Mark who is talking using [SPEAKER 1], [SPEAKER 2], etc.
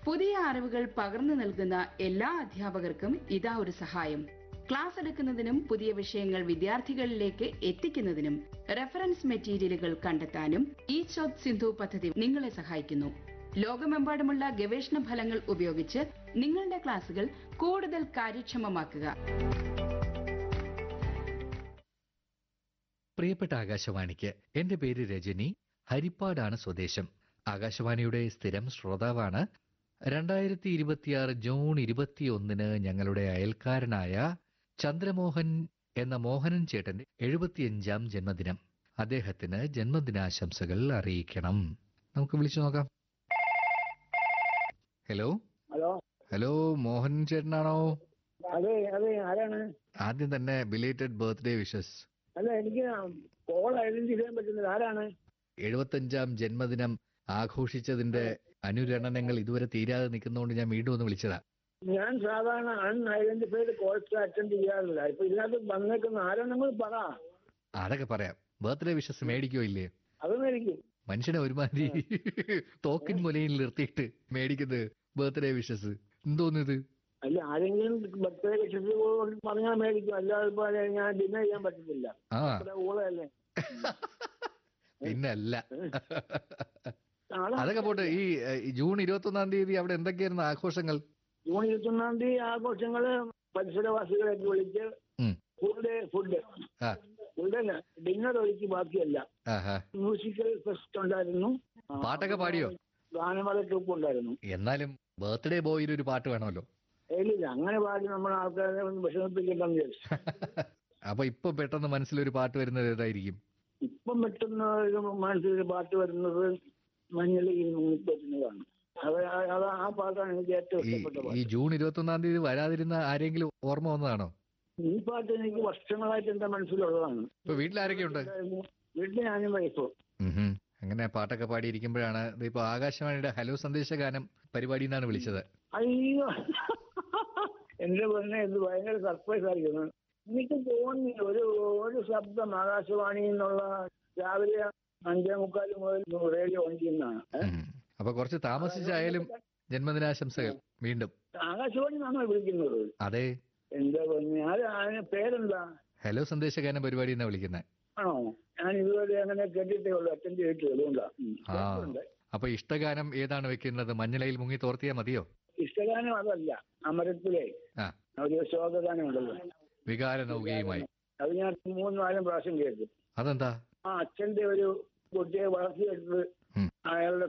[SPEAKER 1] പുതിയ അറിവുകൾ പകർന്നു നൽകുന്ന എല്ലാ അധ്യാപകർക്കും ഇതാ ഒരു സഹായം ക്ലാസ് എടുക്കുന്നതിനും പുതിയ വിഷയങ്ങൾ വിദ്യാർത്ഥികളിലേക്ക് എത്തിക്കുന്നതിനും റെഫറൻസ് മെറ്റീരിയലുകൾ കണ്ടെത്താനും ഈ ചോത് സിന്ധു പദ്ധതി നിങ്ങളെ സഹായിക്കുന്നു ലോകമെമ്പാടുമുള്ള ഗവേഷണ ഫലങ്ങൾ ഉപയോഗിച്ച് നിങ്ങളുടെ ക്ലാസുകൾ കൂടുതൽ കാര്യക്ഷമമാക്കുക
[SPEAKER 2] പ്രിയപ്പെട്ട ആകാശവാണിക്ക് എന്റെ പേര് രജനി ഹരിപ്പാടാണ് സ്വദേശം ആകാശവാണിയുടെ സ്ഥിരം ശ്രോതാവാണ് രണ്ടായിരത്തി ഇരുപത്തിയാറ് ജൂൺ ഇരുപത്തിയൊന്നിന് ഞങ്ങളുടെ അയൽക്കാരനായ ചന്ദ്രമോഹൻ എന്ന മോഹനൻ ചേട്ടന്റെ എഴുപത്തിയഞ്ചാം ജന്മദിനം അദ്ദേഹത്തിന് ജന്മദിനാശംസകൾ അറിയിക്കണം നമുക്ക് വിളിച്ചു നോക്കാം ഹലോ
[SPEAKER 3] ഹലോ
[SPEAKER 2] ഹലോ മോഹൻ ചേട്ടനാണോ
[SPEAKER 3] അതെ അതെ ആരാണ്
[SPEAKER 2] ആദ്യം തന്നെ ബിലേറ്റഡ് ബർത്ത്ഡേ വിഷസ്
[SPEAKER 3] അല്ല എനിക്ക് കോൾ ഐഡന്റിഫൈ ചെയ്യാൻ പറ്റുന്നത് ആരാണ്
[SPEAKER 2] എഴുപത്തഞ്ചാം ജന്മദിനം ആഘോഷിച്ചതിന്റെ അനുരണനങ്ങൾ ഇതുവരെ തീരാതെ നിൽക്കുന്നതുകൊണ്ട് ഞാൻ വീണ്ടും ഒന്ന് വിളിച്ചതാ
[SPEAKER 3] ഞാൻ സാധാരണ അൺഐഡന്റിഫൈഡ് കോൾസ് അറ്റൻഡ് ചെയ്യാറില്ല ഇപ്പൊ ഇതിനകത്ത് വന്നേക്കുന്ന ആരാണെന്ന് പറ
[SPEAKER 2] അതൊക്കെ പറയാം ബർത്ത്ഡേ വിഷസ് മേടിക്കോ ഇല്ലേ
[SPEAKER 3] അതൊന്നും എനിക്ക്
[SPEAKER 2] മനുഷ്യനെ ഒരുമാതിരി തോക്കിൻ മുലയിൽ നിർത്തിയിട്ട് മേടിക്കുന്നത് ബർത്ത്ഡേ വിഷസ് എന്തോന്നിത്
[SPEAKER 3] അല്ല ആരെങ്കിലും ബർത്ത്ഡേ വിഷസ് പറഞ്ഞാൽ മേടിക്കും അല്ലാതെ ഇപ്പൊ ഞാൻ ഡിന്നർ ചെയ്യാൻ പറ്റത്തില്ല
[SPEAKER 2] ആ
[SPEAKER 3] അത്ര ഊളയല്ലേ
[SPEAKER 2] പിന്നല്ല
[SPEAKER 3] നാളെ
[SPEAKER 2] അതൊക്കെ പോട്ടെ ഈ ഏഹ്, ഈ ജൂൺ ഇരുപത്തി ഒന്നാം തീയതി അവിടെ എന്തൊക്കെയായിരുന്നു ആഘോഷങ്ങൾ
[SPEAKER 3] ജൂൺ ഇരുപത്തൊന്നാം തീയതി ആഘോഷങ്ങള് പരിസരവാസികളെയൊക്കെ വിളിച്ച്
[SPEAKER 2] ഉം.
[SPEAKER 3] ഫുഡ് ഫുഡ്
[SPEAKER 2] ആ
[SPEAKER 3] ഫുഡ് അല്ല ഡിന്നർ ഒഴിച്ച് ബാക്കിയല്ല
[SPEAKER 2] ആഹാ
[SPEAKER 3] മ്യൂസിക്കൽ ഫെസ്റ്റ് ഉണ്ടായിരുന്നു ആ,
[SPEAKER 2] പാട്ടൊക്കെ പാടിയോ
[SPEAKER 3] ഗാനമേള ട്രൂപ്പ് ഉണ്ടായിരുന്നു
[SPEAKER 2] എന്നാലും ബർത്ത്ഡേ ബോയിൽ ഒരു പാട്ട് വേണമല്ലോ
[SPEAKER 3] ഇല്ല അങ്ങനെ പാടി നമ്മുടെ ആൾക്കാരെ ഒന്ന് വിഷമിപ്പിക്കണ്ടെന്ന് വിചാരിച്ചു
[SPEAKER 2] അപ്പൊ ഇപ്പൊ പെട്ടെന്ന് മനസ്സിലൊരു പാട്ട് വരുന്നത് ഏതായിരിക്കും
[SPEAKER 3] ഇപ്പം പെട്ടെന്ന ഒരു മനസ്സിലൊരു പാട്ട് വരുന്നത് മഞ്ഞൾ ഈ മുങ്ങിപ്പറ്റുന്നതാണ് അത് ആ- അത് ആ പാട്ടാണ് എനിക്ക് ഏറ്റവും
[SPEAKER 2] ഈ
[SPEAKER 3] ഇഷ്ടപ്പെട്ട
[SPEAKER 2] ഈ
[SPEAKER 3] പാട്ട്
[SPEAKER 2] ജൂൺ ഇരുപത്തി ഒന്നാം തീയതി വരാതിരുന്ന ആരെങ്കിലും ഓർമ്മ വന്നതാണോ
[SPEAKER 3] ഈ പാട്ട് എനിക്ക് വർഷങ്ങളായിട്ട് എന്റെ മനസ്സിലുള്ളതാണ്
[SPEAKER 2] ഇപ്പൊ വീട്ടിലാരൊക്കെയുണ്ട്
[SPEAKER 3] വീട്ടിൽ ഞാനും വൈഫോ
[SPEAKER 2] ഉഹും. അങ്ങനെ പാട്ടൊക്കെ പാടിയിരിക്കുമ്പോഴാണ് ഇപ്പൊ ആകാശവാണിയുടെ ഹലോ സന്ദേശ ഗാനം പരിപാടി എന്നാണ് വിളിച്ചത്
[SPEAKER 3] അയ്യോ എന്റെ പൊന്നെ ഇത് ഭയങ്കര സർപ്രൈസ് ആയിരിക്കുന്നു എനിക്ക് തോന്നി ഒരു ഒരു ശബ്ദം ആകാശവാണി എന്നുള്ള രാവിലെ അഞ്ചേ മുക്കാൽ മുതൽ റേഡിയോ ഓൺ ചെയ്യുന്നതാണ് ഏ?
[SPEAKER 2] ഉം. അപ്പൊ കുറച്ച് താമസിച്ചായാലും ജന്മദിനാശംസകൾ വീണ്ടും
[SPEAKER 3] ആകാശവാണി ആണോ വിളിക്കുന്നത്
[SPEAKER 2] അതെ
[SPEAKER 3] എന്താ പൊന്നെ ആര് അതിന് പേരെന്താ
[SPEAKER 2] ഹലോ സന്ദേശ ഗാനം പരിപാടി എന്നാ വിളിക്കുന്നത്
[SPEAKER 3] ആണോ ഞാൻ ഇതുവരെ അങ്ങനെ കേട്ടിട്ടേ ഉള്ളൂ അറ്റൻഡ് ചെയ്തിട്ടേ അതുകൊണ്ടാ ഉം.
[SPEAKER 2] ആ
[SPEAKER 3] കേട്ടിട്ടുണ്ട്.
[SPEAKER 2] അപ്പൊ ഇഷ്ടഗാനം ഏതാണ് വെക്കുന്നത് മഞ്ഞളയിൽ മുങ്ങി തോർത്തിയാ മതിയോ
[SPEAKER 3] ഇഷ്ടഗാനം അതല്ല അമരത്തിലെ
[SPEAKER 2] ആ
[SPEAKER 3] ഒരു ശോകഗാനം ഉണ്ടല്ലോ
[SPEAKER 2] വികാര നൗകയുമായി
[SPEAKER 3] അത് ഞാൻ മൂന്ന് നാലും പ്രാവശ്യം കേട്ടു
[SPEAKER 2] അതെന്താ
[SPEAKER 3] ആ അച്ഛന്റെ ഒരു കുട്ടിയെ വളർത്തിയെടുത്ത്
[SPEAKER 2] ഉം.
[SPEAKER 3] അയാളുടെ